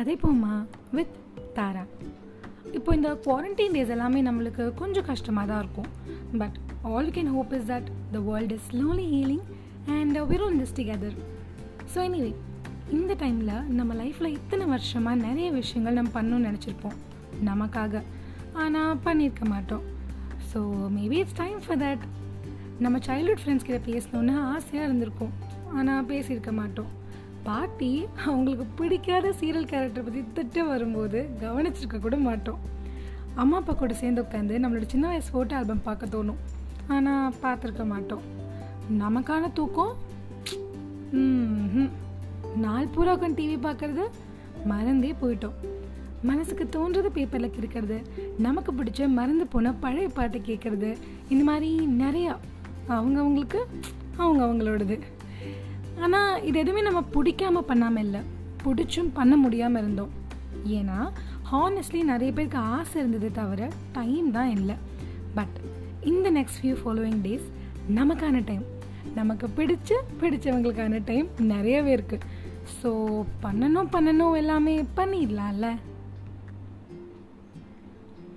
கதைப்போமா with தாரா இப்போ இந்த quarantine days எல்லாமே நம்மளுக்கு கொஞ்சம் கஷ்டமாக தான் இருக்கும் but all you can hope is that the world is slowly healing and we're on this together so anyway இந்த டைமில் நம்ம லைஃப்பில் இத்தனை வருஷமாக நிறைய விஷயங்கள் நம்ம பண்ணணும்னு நினச்சிருப்போம் நமக்காக ஆனால் பண்ணியிருக்க மாட்டோம் so maybe it's time for that நம்ம சைல்ட்ஹுட் ஃப்ரெண்ட்ஸ் கிட்ட பேசணுன்னு ஆசையாக இருந்திருக்கும் ஆனால் பேசியிருக்க மாட்டோம் பாட்டி அவங்களுக்கு பிடிக்காத சீரியல் கேரக்டர் பற்றி திட்ட வரும்போது கவனிச்சிருக்க கூட மாட்டோம் அம்மா அப்பா கூட சேர்ந்து உட்காந்து நம்மளோட சின்ன வயசு ஃபோட்டோ ஆல்பம் பார்க்க தோணும் ஆனால் பார்த்துருக்க மாட்டோம் நமக்கான தூக்கம் ம்ஹும். நாள் பூரா உட்காந்து டிவி பார்க்கறது மறந்தே போயிட்டோம் மனசுக்கு தோன்றது பேப்பரில் கிறுக்கிறது நமக்கு பிடிச்ச மறந்து போன பழைய பாட்டு கேட்குறது இந்த மாதிரி நிறையா அவங்கவுங்களுக்கு அவங்க அவங்களோடது ஆனால் இது எதுவுமே நம்ம பிடிக்காம பண்ணாமல் இல்லை பிடிச்சும் பண்ண முடியாமல் இருந்தோம் ஏன்னா ஹானஸ்ட்லி நிறைய பேருக்கு ஆசை இருந்தது தவிர டைம் தான் இல்லை பட் இந்த நெக்ஸ்ட் ஃபியூ ஃபாலோவிங் டேஸ் நமக்கான டைம் நமக்கு பிடிச்ச பிடிச்சவங்களுக்கான டைம் நிறையவே இருக்குது ஸோ பண்ணணும் பண்ணணும் எல்லாமே பண்ணிடலாம்ல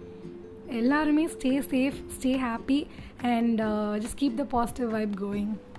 எல்லாருமே stay safe stay happy and just keep the positive vibe going